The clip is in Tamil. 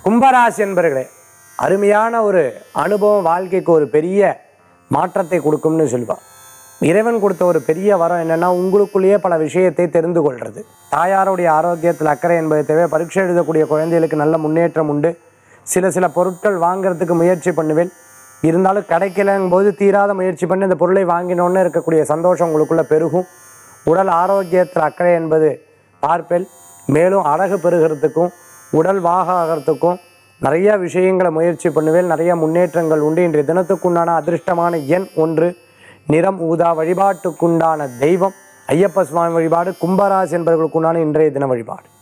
கும்பராசி என்பர்களே அருமையான ஒரு அனுபவம் வாழ்க்கைக்கு ஒரு பெரிய மாற்றத்தை கொடுக்கும்னு சொல்லுவாள் இறைவன் கொடுத்த ஒரு பெரிய வரம் என்னன்னா உங்களுக்குள்ளேயே பல விஷயத்தை தெரிந்து கொள்றது தாயாருடைய ஆரோக்கியத்தில் அக்கறை என்பதை தேவை பரீட்சை எழுதக்கூடிய குழந்தைகளுக்கு நல்ல முன்னேற்றம் உண்டு சில சில பொருட்கள் வாங்குறதுக்கு முயற்சி பண்ணுவேன் இருந்தாலும் கிடைக்கலங்கும் போது தீராத முயற்சி பண்ணி இந்த பொருளை வாங்கினோன்னு இருக்கக்கூடிய சந்தோஷம் உங்களுக்குள்ள பெருகும் உடல் ஆரோக்கியத்தில் அக்கறை என்பது பார்ப்பேன் மேலும் அழகு பெறுகிறதுக்கும் உடல் வாகாகிறதுக்கும் நிறைய விஷயங்களை முயற்சி பண்ணுவேன் நிறைய முன்னேற்றங்கள் உண்டு இன்றைய தினத்துக்குண்டான அதிர்ஷ்டமான எண் ஒன்று நிறம் ஊதா வழிபாட்டுக்குண்டான தெய்வம் ஐயப்ப சுவாமி வழிபாடு கும்பராசி என்பவர்களுக்குண்டான இன்றைய தின வழிபாடு